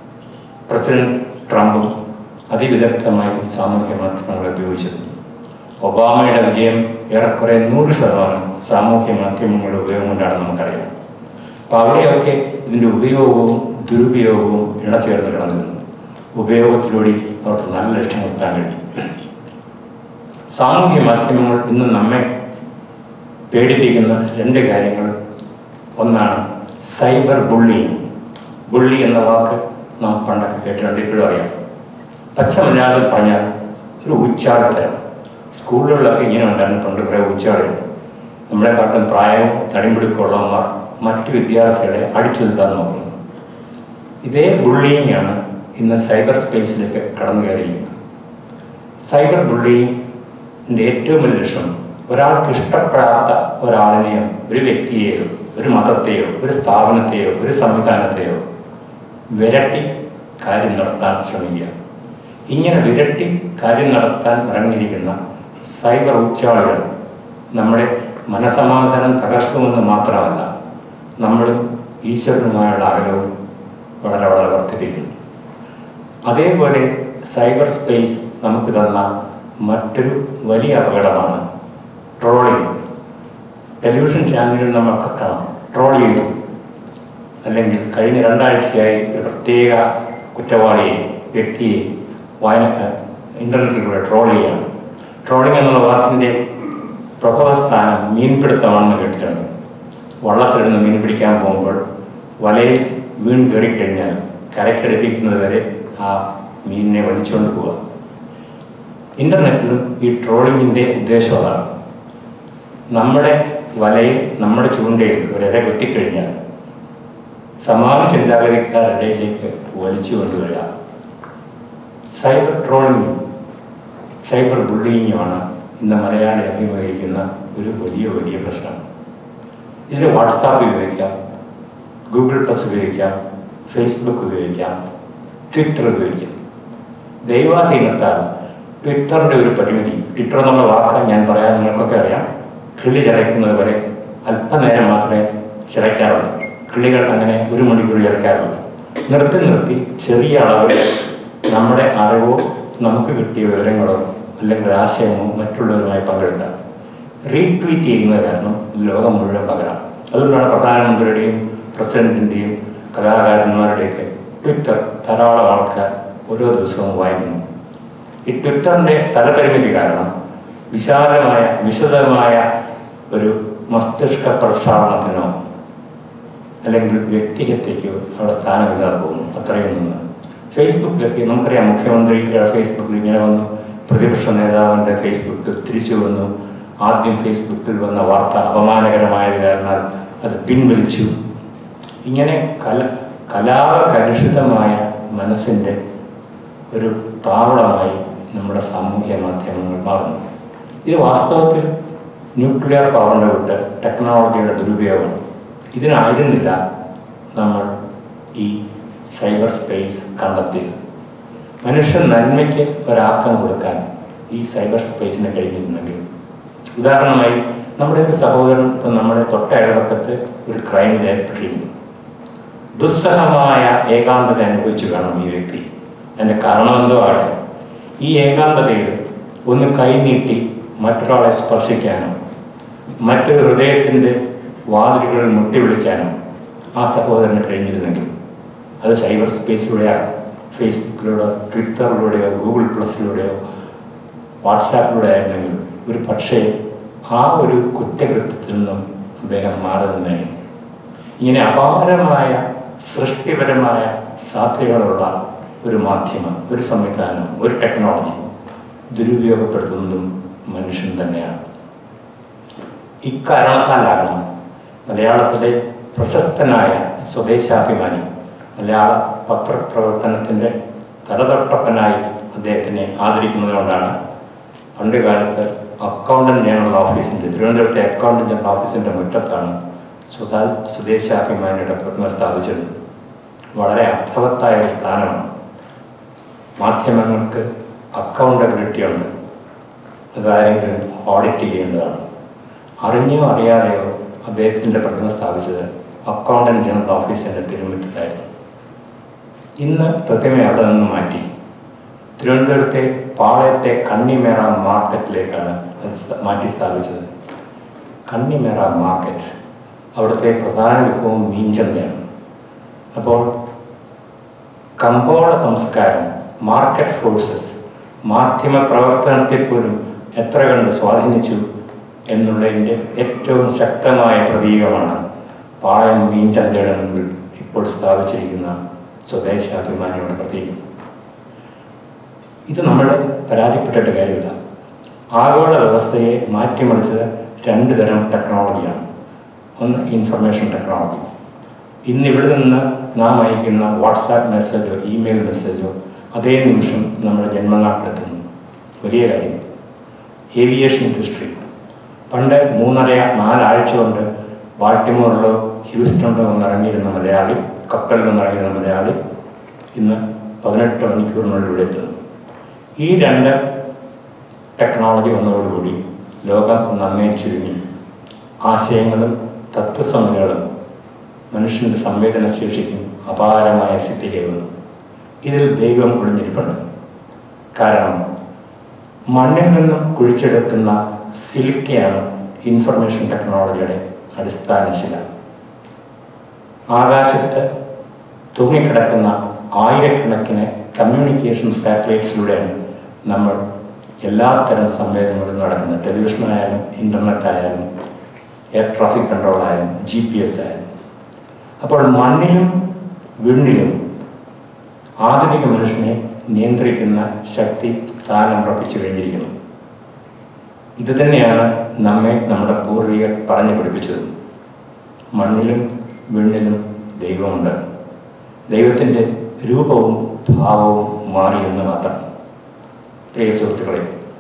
പ്രസിഡന്റ് ട്രംപും അതിവിദഗ്ധമായി സാമൂഹ്യ മാധ്യമങ്ങളെ ഉപയോഗിച്ചിരുന്നു ഒബാമയുടെ വിജയം ഏറെക്കുറെ നൂറ് ശതമാനം സാമൂഹ്യ മാധ്യമങ്ങളുടെ ഉപയോഗം കൊണ്ടാണ് നമുക്കറിയാം അപ്പോൾ അവിടെയൊക്കെ ഇതിൻ്റെ ഉപയോഗവും ദുരുപയോഗവും ഇണചേർന്ന് കിടന്നിരുന്നു ഉപയോഗത്തിലൂടെ അവർക്ക് നല്ല ലക്ഷ്യങ്ങൾ എത്താൻ കഴിയും സാമൂഹ്യ മാധ്യമങ്ങൾ ഇന്ന് നമ്മെ പേടിപ്പിക്കുന്ന രണ്ട് കാര്യങ്ങൾ ഒന്നാണ് സൈബർ ബുള്ളിങ് ബുള്ളി എന്ന വാക്ക് നാം പണ്ടൊക്കെ കേട്ടിട്ടുണ്ട് ഇപ്പോഴും അറിയാം പച്ച മലയാളത്തിൽ പറഞ്ഞാൽ ഒരു ഉച്ചാടത്തരം സ്കൂളുകളിലൊക്കെ ഇങ്ങനെ ഉണ്ടായിരുന്നു പണ്ട് കുറേ ഉച്ചാടുകൾ നമ്മളെക്കാട്ടും പ്രായവും തടിമിടുക്കമുള്ളവന്മാർ മറ്റു വിദ്യാർത്ഥികളെ അടിച്ചൊതുക്കാൻ നോക്കുന്നു ഇതേ ബുള്ളിങ് ആണ് ഇന്ന് സൈബർ സ്പേസിലേക്ക് കടന്നു കയറിയിരിക്കുന്നത് സൈബർ ബുള്ളിങ്ങിൻ്റെ ഏറ്റവും വലിയ ലക്ഷ്യം ഒരാൾക്ക് ഇഷ്ടപ്പെടാത്ത ഒരാളിനെയോ ഒരു വ്യക്തിയെയോ ഒരു മതത്തെയോ ഒരു സ്ഥാപനത്തെയോ ഒരു സംവിധാനത്തെയോ വിരട്ടി കാര്യം നടത്താൻ ശ്രമിക്കുക ഇങ്ങനെ വിരട്ടി കാര്യം നടത്താൻ ഇറങ്ങിയിരിക്കുന്ന സൈബർ ഉച്ചാളികൾ നമ്മുടെ മനസമാധാനം തകർക്കുമെന്ന് മാത്രമല്ല നമ്മളും ഈശ്വരനുമായുള്ള അകലവും വളരെ വളരെ വർദ്ധിപ്പിക്കുന്നു അതേപോലെ സൈബർ സ്പേസ് നമുക്ക് തന്ന മറ്റൊരു വലിയ അപകടമാണ് ട്രോളിംഗ് ടെലിവിഷൻ ചാനലുകൾ നമ്മളൊക്കെ കാണാം ട്രോൾ ചെയ്തു അല്ലെങ്കിൽ കഴിഞ്ഞ രണ്ടാഴ്ചയായി ഒരു പ്രത്യേക കുറ്റവാളിയെ വ്യക്തിയെ വായനക്കാർ ഇൻ്റർനെറ്റിലൂടെ ട്രോൾ ചെയ്യണം ട്രോളിംഗ് എന്നുള്ള വാക്കിൻ്റെ പ്രഭവസ്ഥാനം മീൻപിടുത്തമാണെന്ന് കേട്ടിട്ടുണ്ട് വള്ളത്തിലിരുന്ന് മീൻ പിടിക്കാൻ പോകുമ്പോൾ വലയിൽ വീൺ കയറിക്കഴിഞ്ഞാൽ കരക്കടുപ്പിക്കുന്നത് വരെ ആ മീനിനെ വലിച്ചുകൊണ്ട് പോവുക ഇൻ്റർനെറ്റിലും ഈ ട്രോളിങ്ങിൻ്റെ ഉദ്ദേശം അതാണ് നമ്മുടെ വലയിൽ നമ്മുടെ ചൂണ്ടയിൽ ഒരിര കുത്തിക്കഴിഞ്ഞാൽ സമാന ചിന്താഗതിക്കാരുടെ ഇടയിലേക്ക് വലിച്ചു കൊണ്ടുവരിക സൈബർ ട്രോളിങ്ങും സൈബർ ബുള്ളിങ്ങുമാണ് ഇന്ന് മലയാളി അഭിമുഖീകരിക്കുന്ന ഒരു വലിയ വലിയ പ്രശ്നം ഇതിന് വാട്സാപ്പ് ഉപയോഗിക്കാം ഗൂഗിൾ പ്ലസ് ഉപയോഗിക്കാം ഫേസ്ബുക്ക് ഉപയോഗിക്കാം ട്വിറ്റർ ഉപയോഗിക്കാം ദൈവാധീനത്താൽ ട്വിറ്ററിൻ്റെ ഒരു പരിമിതി ട്വിറ്റർ എന്നുള്ള വാക്ക് ഞാൻ പറയാൻ നിങ്ങൾക്കൊക്കെ അറിയാം കിളി ചിലയ്ക്കുന്നത് വരെ അല്പനേരം മാത്രമേ ചിലയ്ക്കാറുള്ളൂ കിളികൾ അങ്ങനെ ഒരു മണിക്കൂർ ചിലയ്ക്കാറുള്ളൂ നിർത്തി നിർത്തി ചെറിയ അളവിൽ നമ്മുടെ അറിവോ നമുക്ക് കിട്ടിയ വിവരങ്ങളോ അല്ലെങ്കിൽ ഒരു ആശയമോ മറ്റുള്ളവരുമായി പങ്കെടുക്കാം റീട്വീറ്റ് ചെയ്യുന്നത് കാരണം ലോകം മുഴുവൻ പകരാം അതുകൊണ്ടാണ് പ്രധാനമന്ത്രിയുടെയും പ്രസിഡന്റിൻ്റെയും കലാകാരന്മാരുടെയൊക്കെ ട്വിറ്റർ ധാരാളം ആൾക്കാർ ഓരോ ദിവസവും വായിക്കുന്നു ഈ ട്വിറ്ററിൻ്റെ സ്ഥലപരിമിതി കാരണം വിശാലമായ വിശദമായ ഒരു മസ്തിഷ്ക പ്രക്ഷാളനത്തിനോ അല്ലെങ്കിൽ വ്യക്തിഹത്യക്കോ അവിടെ സ്ഥാനമില്ലാതെ പോകുന്നു അത്രയും നിന്ന് ഫേസ്ബുക്കിലൊക്കെ നമുക്കറിയാം മുഖ്യമന്ത്രി ഫേസ്ബുക്കിൽ ഇങ്ങനെ വന്നു പ്രതിപക്ഷ നേതാവിൻ്റെ ഫേസ്ബുക്കിൽ തിരിച്ചു വന്നു ആദ്യം ഫേസ്ബുക്കിൽ വന്ന വാർത്ത അപമാനകരമായത് കാരണം അത് പിൻവലിച്ചു ഇങ്ങനെ കല കലാകലുഷിതമായ മനസ്സിൻ്റെ ഒരു താവളമായി നമ്മുടെ സാമൂഹ്യ മാധ്യമങ്ങൾ മാറുന്നു ഇത് വാസ്തവത്തിൽ ന്യൂക്ലിയർ പവറിൻ്റെ വിട്ട് ടെക്നോളജിയുടെ ദുരുപയോഗമാണ് ഇതിനായിരുന്നില്ല നമ്മൾ ഈ സൈബർ സ്പേസ് കണ്ടെത്തിയത് മനുഷ്യൻ നന്മയ്ക്ക് ഒരാക്കം കൊടുക്കാൻ ഈ സൈബർ സ്പേസിന് കഴിഞ്ഞിരുന്നെങ്കിൽ ഉദാഹരണമായി നമ്മുടെ ഒരു സഹോദരൻ ഇപ്പം നമ്മുടെ തൊട്ട അയൽവക്കത്ത് ഒരു ക്രൈമിൽ ഏർപ്പെട്ടിരിക്കുന്നു ദുസ്സഹമായ ഏകാന്തത അനുഭവിച്ചു കാണും ഈ വ്യക്തി അതിൻ്റെ കാരണമെന്തോ ആട്ടെ ഈ ഏകാന്തതയിൽ ഒന്ന് കൈനീട്ടി മറ്റൊരാളെ സ്പർശിക്കാനോ മറ്റൊരു ഹൃദയത്തിൻ്റെ വാതിലുകളിൽ മുട്ടി വിളിക്കാനോ ആ സഹോദരന് കഴിഞ്ഞിരുന്നെങ്കിൽ അത് സൈബർ സ്പേസിലൂടെയോ ഫേസ്ബുക്കിലൂടെയോ ട്വിറ്ററിലൂടെയോ ഗൂഗിൾ പ്ലസിലൂടെയോ വാട്സാപ്പിലൂടെ ആയിരുന്നെങ്കിൽ ഒരു പക്ഷേ ആ ഒരു കുറ്റകൃത്യത്തിൽ നിന്നും അദ്ദേഹം മാറി നിന്നേനെ ഇങ്ങനെ അപാരമായ സൃഷ്ടിപരമായ സാധ്യതകളുള്ള ഒരു മാധ്യമം ഒരു സംവിധാനം ഒരു ടെക്നോളജി ദുരുപയോഗപ്പെടുത്തുന്നതും മനുഷ്യൻ തന്നെയാണ് ഇക്കാരണത്താലാകണം മലയാളത്തിലെ പ്രശസ്തനായ സ്വദേശാഭിമാനി മലയാള പത്രപ്രവർത്തനത്തിൻ്റെ തലതൊട്ടപ്പനായി അദ്ദേഹത്തിനെ ആദരിക്കുന്നത് കൊണ്ടാണ് പണ്ട് കാലത്ത് അക്കൗണ്ടന്റ് ജനറൽ ഓഫീസിൻ്റെ തിരുവനന്തപുരത്തെ അക്കൗണ്ടന്റ് ജനറൽ ഓഫീസിൻ്റെ മുറ്റത്താണ് സ്വതാ സ്വദേശാഭിമാനിയുടെ പ്രതിമ സ്ഥാപിച്ചത് വളരെ അർത്ഥവത്തായ ഒരു സ്ഥാനമാണ് മാധ്യമങ്ങൾക്ക് അക്കൗണ്ടബിലിറ്റി ഉണ്ട് അതാരെങ്കിലും ഓഡിറ്റ് ചെയ്യേണ്ടതാണ് അറിഞ്ഞോ അറിയാതെയോ അദ്ദേഹത്തിൻ്റെ പ്രതിമ സ്ഥാപിച്ചത് അക്കൗണ്ടന്റ് ജനറൽ ഓഫീസിൻ്റെ തിരുമുറ്റത്തായിരുന്നു ഇന്ന് പ്രതിമ അവിടെ നിന്ന് മാറ്റി തിരുവനന്തപുരത്തെ പാളയത്തെ കണ്ണിമേറ മാർക്കറ്റിലേക്കാണ് അത് സ്ഥ- മാറ്റി സ്ഥാപിച്ചത് കണ്ണിമേറ മാർക്കറ്റ് അവിടുത്തെ പ്രധാന വിഭവം മീൻചന്തയാണ് അപ്പോൾ കമ്പോള സംസ്കാരം മാർക്കറ്റ് ഫോഴ്സസ് മാധ്യമ പ്രവർത്തനത്തെ പോലും എത്ര കണ്ട് സ്വാധീനിച്ചു എന്നുള്ളതിൻ്റെ ഏറ്റവും ശക്തമായ പ്രതീകമാണ് പാളയം മീൻചന്തയുടെ മുൻപിൽ ഇപ്പോൾ സ്ഥാപിച്ചിരിക്കുന്ന സ്വദേശാഭിമാനിയുടെ പ്രതീകം ഇത് നമ്മൾ പരാതിപ്പെട്ടിട്ട് കാര്യമില്ല ആഗോള വ്യവസ്ഥയെ മാറ്റിമറിച്ചത് രണ്ട് തരം ടെക്നോളജിയാണ് ഒന്ന് ഇൻഫർമേഷൻ ടെക്നോളജി ഇന്ന് ഇവിടെ നിന്ന് നാം അയക്കുന്ന വാട്സാപ്പ് മെസ്സേജോ ഇമെയിൽ മെസ്സേജോ അതേ നിമിഷം നമ്മുടെ ജന്മനാട്ടിലെത്തുന്നു വലിയ കാര്യം ഏവിയേഷൻ ഇൻഡസ്ട്രി പണ്ട് മൂന്നര നാലാഴ്ച കൊണ്ട് ബാൾട്ടിമോറിലോ ഹ്യൂസ്റ്റണിലോ വന്നിറങ്ങിയിരുന്ന മലയാളി കപ്പലിൽ വന്നിറങ്ങിയിരുന്ന മലയാളി ഇന്ന് പതിനെട്ട് മണിക്കൂറിനുള്ളിൽ ഇവിടെ എത്തുന്നു ഈ രണ്ട് ടെക്നോളജി വന്നതോടുകൂടി ലോകം നന്നേ ചുരുങ്ങി ആശയങ്ങളും തത്വസംഹിതകളും മനുഷ്യൻ്റെ സംവേദനശേഷിക്കും അപാരമായ സ്ഥിതി കൈവന്നു ഇതിൽ ദൈവം ഒളിഞ്ഞിരിപ്പുണ്ട് കാരണം മണ്ണിൽ നിന്നും കുഴിച്ചെടുക്കുന്ന സിലിക്കയാണ് ഇൻഫർമേഷൻ ടെക്നോളജിയുടെ അടിസ്ഥാന ശില ആകാശത്ത് തൂങ്ങിക്കിടക്കുന്ന ആയിരക്കണക്കിന് കമ്മ്യൂണിക്കേഷൻ സാറ്റലൈറ്റ്സിലൂടെയാണ് നമ്മൾ എല്ലാത്തരം സംവേദനങ്ങളും നടക്കുന്നത് ടെലിവിഷനായാലും ഇൻ്റർനെറ്റ് ആയാലും എയർ ട്രാഫിക് കൺട്രോൾ ആയാലും ജി പി എസ് ആയാലും അപ്പോൾ മണ്ണിലും വിണ്ണിലും ആധുനിക മനുഷ്യനെ നിയന്ത്രിക്കുന്ന ശക്തി സ്ഥാനം ഉറപ്പിച്ചു കഴിഞ്ഞിരിക്കുന്നു ഇത് തന്നെയാണ് നമ്മെ നമ്മുടെ പൂർവികർ പറഞ്ഞു പഠിപ്പിച്ചത് മണ്ണിലും വിണ്ണിലും ദൈവമുണ്ട് ദൈവത്തിൻ്റെ രൂപവും ഭാവവും മാറിയെന്ന് മാത്രം പ്രിയ സുഹൃത്തുക്കളെ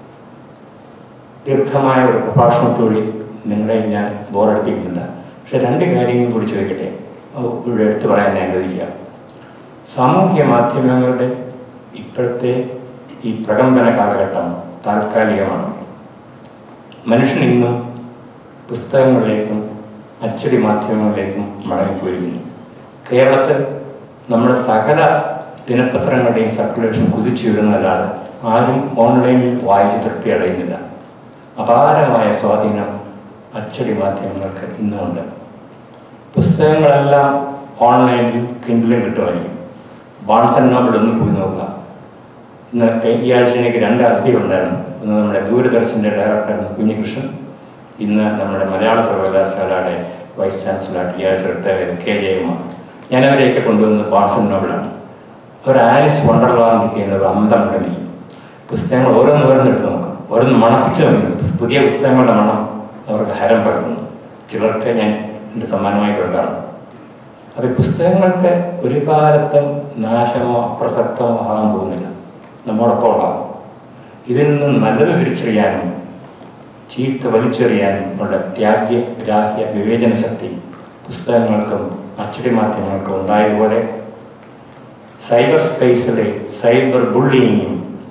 ദീർഘമായ ഒരു പ്രഭാഷണത്തോടെ നിങ്ങളെ ഞാൻ ബോറടിപ്പിക്കുന്നില്ല പക്ഷെ രണ്ട് കാര്യങ്ങൾ കൂടി ചോദിക്കട്ടെ അത് ഇവിടെ എടുത്തു പറയാൻ ഞാൻ അനുവദിക്കുക സാമൂഹ്യ മാധ്യമങ്ങളുടെ ഇപ്പോഴത്തെ ഈ പ്രകമ്പന കാലഘട്ടം താൽക്കാലികമാണ് മനുഷ്യൻ ഇന്നും പുസ്തകങ്ങളിലേക്കും അച്ചടി മാധ്യമങ്ങളിലേക്കും മടങ്ങിപ്പോയിരിക്കുന്നു കേരളത്തിൽ നമ്മുടെ സകല ദിനപത്രങ്ങളുടെയും സർക്കുലേഷൻ കുതിച്ചുയരുന്നതല്ലാതെ ആരും ഓൺലൈനിൽ വായിച്ച് തൃപ്തി അടയുന്നില്ല അപാരമായ സ്വാധീനം അച്ചടി മാധ്യമങ്ങൾക്ക് ഇന്നുമുണ്ട് പുസ്തകങ്ങളെല്ലാം ഓൺലൈനിൽ കിൻഡിലും കിട്ടുമായിരിക്കും ബാൺസ് ആൻഡ് നോബിൾ ഒന്ന് പോയി നോക്കുക ഇന്ന് കെ- ഈ ആഴ്ച എനിക്ക് രണ്ട് അതിഥികളുണ്ടായിരുന്നു ഒന്ന് നമ്മുടെ ദൂരദർശൻ്റെ ഡയറക്ടറായിരുന്നു കുഞ്ഞികൃഷ്ണൻ ഇന്ന് നമ്മുടെ മലയാള സർവകലാശാലയുടെ വൈസ് ചാൻസലറായിട്ട് ഈ ആഴ്ച റിട്ടയർ ചെയ്ത കെ ജയകുമാർ ഞാൻ അവരെയൊക്കെ കൊണ്ടുവന്നത് ബാൺസ് ആൻഡ് നോബിളാണ് അവർ ആലിസ് വണ്ടർലാൻഡ് ഒരു അന്തം ഉണ്ടെങ്കിൽ പുസ്തകങ്ങൾ ഓരോന്ന് ഓരോന്നെടുത്ത് നോക്കും ഓരോന്ന് മണപ്പിച്ച് നോക്കും പുതിയ പുസ്തകങ്ങളുടെ മണം അവർക്ക് ഹരം പകർന്നു ചിലർക്ക് ഞാൻ എൻ്റെ സമ്മാനമായി കൊടുക്കാറുണ്ട് അപ്പോൾ ഈ പുസ്തകങ്ങൾക്ക് ഒരു കാലത്തും നാശമോ അപ്രസക്തമോ ആകാൻ പോകുന്നില്ല നമ്മോടൊപ്പം ഉണ്ടാകും ഇതിൽ നിന്ന് നല്ലത് തിരിച്ചറിയാനും ചീത്ത വലിച്ചെറിയാനും ഉള്ള ത്യാഗ്യ ഗ്രാഹ്യ വിവേചന ശക്തി പുസ്തകങ്ങൾക്കും അച്ചടി മാധ്യമങ്ങൾക്കും ഉണ്ടായതുപോലെ സൈബർ സ്പേസിലെ സൈബർ ബുള്ളിങ്ങും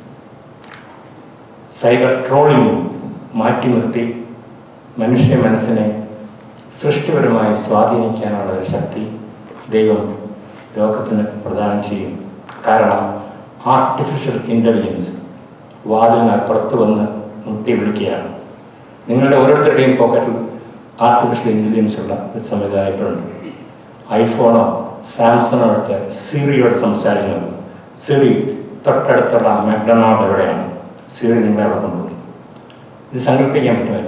സൈബർ ട്രോളിങ്ങും മാറ്റി നിർത്തി മനുഷ്യ മനസ്സിനെ സൃഷ്ടിപരമായി സ്വാധീനിക്കാനുള്ള ഒരു ശക്തി ദൈവം ലോകത്തിന് പ്രദാനം ചെയ്യും കാരണം ആർട്ടിഫിഷ്യൽ ഇൻ്റലിജൻസ് വാതിലിനപ്പുറത്ത് വന്ന് മുട്ടി വിളിക്കുകയാണ് നിങ്ങളുടെ ഓരോരുത്തരുടെയും പോക്കറ്റിൽ ആർട്ടിഫിഷ്യൽ ഇൻ്റലിജൻസ് ഉള്ള ഒരു സംവിധാനം ഇപ്പോഴുണ്ട് ഐഫോണോ സാംസങ്ങോ എടുത്ത് സിറിയോട് സംസാരിക്കുന്നത് സിറി തൊട്ടടുത്തുള്ള മെക്ഡൊണാൾഡ് എവിടെയാണ് സിറി നിങ്ങളെ അവിടെ കൊണ്ടുപോകും ഇത് സങ്കല്പിക്കാൻ പറ്റുമായിരുന്നു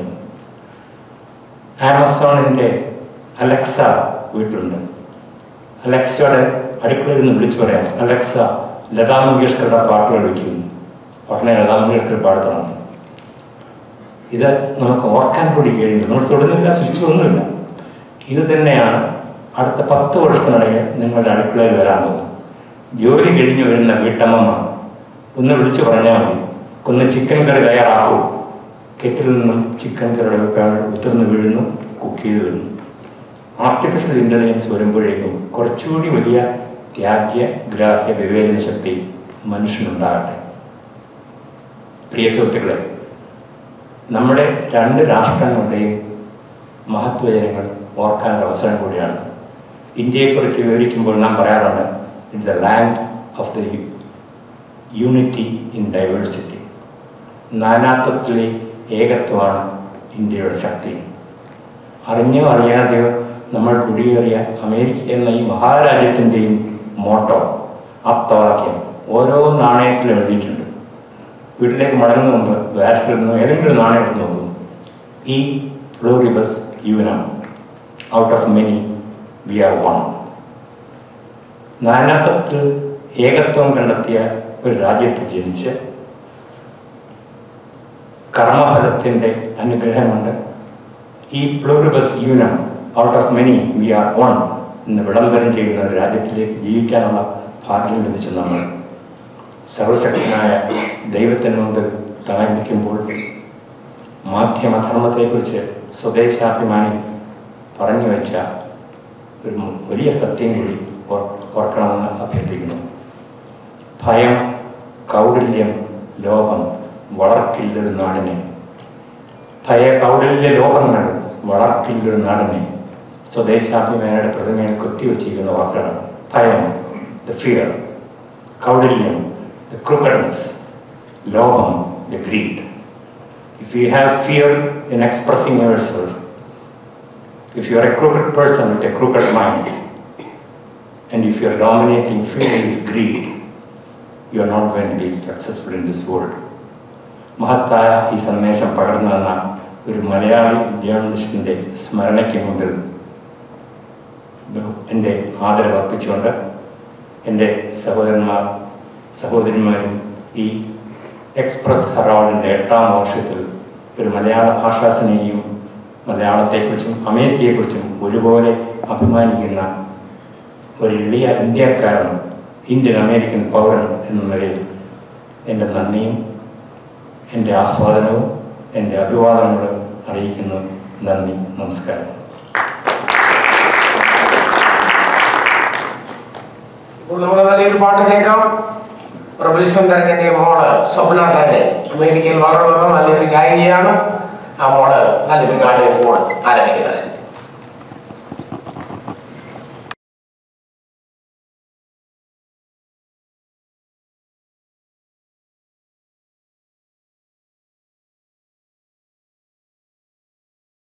ആമസോണിൻ്റെ അലക്സ വീട്ടിലുണ്ട് അലക്സയുടെ അടുക്കളയിൽ നിന്ന് വിളിച്ചു പറയാം അലക്സ ലതാ മങ്കേഷ്കറുടെ പാട്ടുകൾ വയ്ക്കുന്നു ഉടനെ ലതാ മങ്കേഷ്കർ പാടത്തണം ഇത് നമുക്ക് ഓർക്കാൻ കൂടി കഴിയുന്നു നമ്മൾ തൊടുന്നില്ല സ്വിച്ച് ഒന്നുമില്ല ഇത് തന്നെയാണ് അടുത്ത പത്ത് വർഷത്തിനിടയിൽ നിങ്ങളുടെ അടുക്കളയിൽ വരാൻ പോകുന്നത് ജോലി കഴിഞ്ഞ് വരുന്ന വീട്ടമ്മമാർ ഒന്ന് വിളിച്ചു പറഞ്ഞാൽ മതി ഒന്ന് ചിക്കൻ കറി തയ്യാറാക്കൂ കെറ്റിൽ നിന്നും ചിക്കൻ കറിയുടെ വെപ്പാൻ ഉതിർന്ന് വീഴുന്നു കുക്ക് ചെയ്ത് വരുന്നു ആർട്ടിഫിഷ്യൽ ഇൻ്റലിജൻസ് വരുമ്പോഴേക്കും കുറച്ചുകൂടി വലിയ ത്യാഗ്യ ഗ്രാഹ്യ വിവേചന ശക്തി മനുഷ്യനുണ്ടാകട്ടെ പ്രിയ സുഹൃത്തുക്കളെ നമ്മുടെ രണ്ട് രാഷ്ട്രങ്ങളുടെയും മഹത്വജനങ്ങൾ ഓർക്കാനുള്ള അവസരം കൂടിയാണ് ഇന്ത്യയെക്കുറിച്ച് വിവരിക്കുമ്പോൾ നാം പറയാറുണ്ട് it's a land of the unity in diversity നാനാത്വത്തിലെ ഏകത്വമാണ് ഇന്ത്യയുടെ ശക്തി അറിഞ്ഞോ അറിയാതെയോ നമ്മൾ കുടിയേറിയ അമേരിക്ക എന്ന ഈ മഹാരാജ്യത്തിൻ്റെയും മോട്ടോ ആപ്തവാക്യം ഓരോ നാണയത്തിലും എഴുതിയിട്ടുണ്ട് വീട്ടിലേക്ക് മടങ്ങുന്ന മുമ്പ് വാഷിൽ നിന്ന് ഏതെങ്കിലും നാണയം എടുത്ത് നോക്കും E pluribus unum out of many we are one നാനാത്വത്തിൽ ഏകത്വം കണ്ടെത്തിയ ഒരു രാജ്യത്ത് ജനിച്ച് കർമ്മഫലത്തിൻ്റെ അനുഗ്രഹം കൊണ്ട് E pluribus unum out of many we are one എന്ന് വിളംബരം ചെയ്യുന്ന ഒരു രാജ്യത്തിലേക്ക് ജീവിക്കാനുള്ള ഭാഗ്യം ലഭിച്ച നമ്മൾ സർവശക്തനായ ദൈവത്തിന് മുമ്പിൽ തലപിക്കുമ്പോൾ മാധ്യമധർമ്മത്തെക്കുറിച്ച് സ്വദേശാഭിമാനി പറഞ്ഞു വെച്ച ഒരു വലിയ സത്യം കൂടി ഓർ- ഓർക്കണമെന്ന് അഭ്യർത്ഥിക്കുന്നു ഭയം കൗടില്യം ലോകം വളർക്കില്ലൊരു നാടിനെ ഭയ കൗടില്യ ലോകങ്ങൾ വളർക്കില്ലൊരു നാടിനെ സ്വദേശാഭിമാനിയുടെ പ്രതിമയിൽ കൊത്തിവെച്ചിരിക്കുന്ന വാക്കുകളാണ് ഭയം ദ ഫിയർ കൗടില്യം ദ ക്രൂക്കഡ്നെസ് ലോകം the greed If you have fear in expressing yourself, if you are a crooked person with a crooked mind, and if your dominating feeling is greed, you are not going to be successful in this world. മഹത്തായ ഈ സന്ദേശം പകർന്നു തന്ന ഒരു മലയാളി ജേർണലിസ്റ്റിൻ്റെ സ്മരണയ്ക്ക് മുമ്പിൽ എൻ്റെ ആദരവ് അർപ്പിച്ചുകൊണ്ട് എൻ്റെ സഹോദരന്മാർ സഹോദരിമാരും ഈ എക്സ്പ്രസ് ഹെറാൾഡിൻ്റെ എട്ടാം വർഷത്തിൽ ഒരു മലയാള ഭാഷാസ്നേഹിയും മലയാളത്തെക്കുറിച്ചും അമേരിക്കയെക്കുറിച്ചും ഒരുപോലെ അഭിമാനിക്കുന്ന ഒരു എളിയ ഇന്ത്യക്കാരൻ ഇന്ത്യൻ അമേരിക്കൻ പൗരൻ എന്ന നിലയിൽ എൻ്റെ നന്ദിയും എൻ്റെ ആസ്വാദനവും എൻ്റെ അഭിവാദനങ്ങളും അറിയിക്കുന്നു നന്ദി നമസ്കാരം ഇപ്പോൾ നമുക്ക് നല്ലൊരു പാട്ട് കേൾക്കാം പ്രബലിസം തരകന്റെ മോള് സ്വപ്ന തന്നെ അമേരിക്കയിൽ വളർന്നത് നല്ലൊരു ഗായികയാണ് ആ മോള് നല്ലൊരു ഗാനം ഇപ്പോൾ ആരംഭിക്കുന്നത്